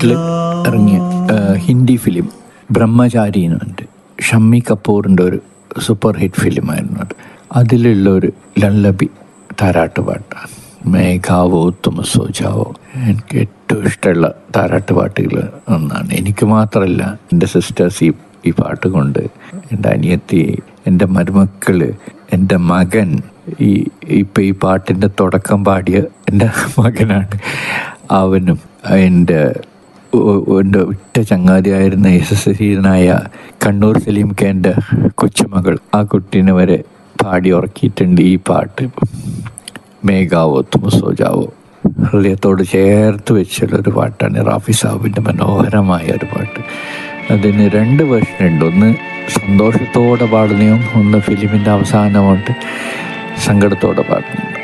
എൺപത്തെട്ടിൽ ഇറങ്ങിയ ആ, ഹിന്ദി ഫിലിം ബ്രഹ്മചാരി എന്നുണ്ട് ഷമ്മി കപൂറിൻ്റെ ഒരു സൂപ്പർ ഹിറ്റ് ഫിലിമായിരുന്നു അത് അതിലുള്ള ഒരു ലല്ലബി താരാട്ട് പാട്ടാണ് മേഘാവോ തുമ സോജാവോ എനിക്ക് ഏറ്റവും ഇഷ്ടമുള്ള താരാട്ട് പാട്ടുകൾ ഒന്നാണ് എനിക്ക് മാത്രമല്ല എൻ്റെ സിസ്റ്റേഴ്സ് ഈ ഈ പാട്ട് കൊണ്ട് എൻ്റെ അനിയത്തി എൻ്റെ മരുമക്കള് എൻ്റെ മകൻ ഈ ഇപ്പം ഈ പാട്ടിൻ്റെ തുടക്കം പാടിയ എൻ്റെ മകനാണ് അവനും എൻ്റെ ഒ- എൻ്റെ ഒറ്റ ചങ്ങാതിയായിരുന്ന യശസ്വീനായ കണ്ണൂർ സലീം എൻ്റെ കൊച്ചുമകൾ ആ കുട്ടീനെ വരെ പാടി ഉറക്കിയിട്ടുണ്ട് ഈ പാട്ട് മേഘാവോ തുമസോ ജാവോ ഹൃദയത്തോട് ചേർത്ത് വെച്ചുള്ള ഒരു പാട്ടാണ് റാഫി സാഹിബിൻ്റെ മനോഹരമായ ഒരു പാട്ട് അതിന് രണ്ട് വേർഷൻ ഉണ്ട് ഒന്ന് സന്തോഷത്തോടെ പാടുന്നതും ഒന്ന് ഫിലിമിൻ്റെ അവസാനമായിട്ട് സങ്കടത്തോടെ പാടുന്നുണ്ട്